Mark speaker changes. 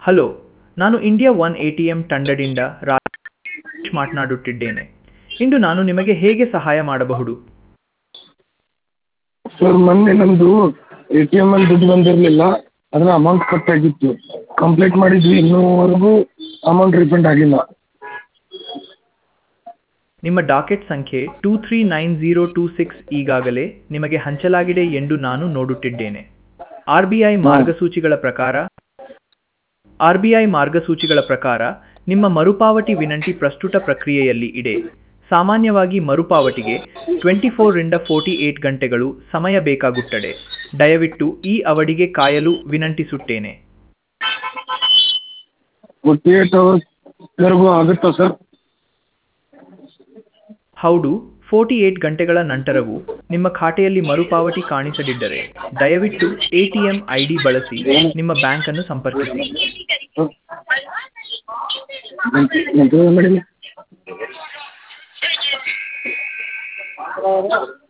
Speaker 1: hello ನಾನು India one A T M ತಂಡದಿಂದ ರಾಜೇಶ್ ಮಾತನಾಡುತ್ತಿದ್ದೇನೆ ಇಂದು ನಾನು ನಿಮಗೆ ಹೇಗೆ ಸಹಾಯ ಮಾಡಬಹುದು
Speaker 2: ಸರ್ ಮೊನ್ನೆ ನಮ್ಮದು ಎ ಟಿ ಎಮ್ಮಲ್ಲಿ ದುಡ್ಡು ಬಂದಿರಲಿಲ್ಲ ಅದರ ಅಮೌಂಟ್ ಕಟ್ಟಾಗಿತ್ತು ಕಂಪ್ಲೇಂಟ್ ಮಾಡಿದ್ವಿ ಇನ್ನೂವರೆಗೂ ಅಮೌಂಟ್ ರೀಫಂಡ್ ಆಗಿಲ್ಲ
Speaker 1: ನಿಮ್ಮ ಡಾಕೆಟ್ ಸಂಖ್ಯೆ two three nine zero two six ಈಗಾಗಲೇ ನಿಮಗೆ ಹಂಚಲಾಗಿದೆ ಎಂದು ನಾನು ನೋಡುತ್ತಿದ್ದೇನೆ ಆರ್ ಬಿ ಐ ಮಾರ್ಗಸೂಚಿಗಳ ಪ್ರಕಾರ ಆರ್ ಬಿ ಐ ಮಾರ್ಗಸೂಚಿಗಳ ಪ್ರಕಾರ ನಿಮ್ಮ ಮರುಪಾವತಿ ವಿನಂತಿ ಪ್ರಸ್ತುತ ಪ್ರಕ್ರಿಯೆಯಲ್ಲಿ ಇದೆ ಸಾಮಾನ್ಯವಾಗಿ ಮರುಪಾವತಿಗೆ ಟ್ವೆಂಟಿ ಫೋರಿಂದ ಫೋರ್ಟಿ ಏಟ್ ಗಂಟೆಗಳು ಸಮಯ ಬೇಕಾಗುತ್ತದೆ ದಯವಿಟ್ಟು ಈ ಅವಧಿಗೆ ಕಾಯಲು ವಿನಂತಿಸುತ್ತೇನೆ
Speaker 2: ಫೋರ್ಟಿ ಏಟ್ ಅವರ್ಸ್ವರೆಗೂ ಆಗುತ್ತಾ ಸರ್
Speaker 1: ಹೌದು ಫೋರ್ಟಿ ಏಟ್ ಗಂಟೆಗಳ ನಂತರವೂ ನಿಮ್ಮ ಖಾತೆಯಲ್ಲಿ ಮರುಪಾವತಿ ಕಾಣಿಸದಿದ್ದರೆ ದಯವಿಟ್ಟು A T M I D ಬಳಸಿ ನಿಮ್ಮ ಬ್ಯಾಂಕನ್ನು ಸಂಪರ್ಕಿಸಿ
Speaker 2: ಎಂತ ಮಾಡಿಲ್ಲ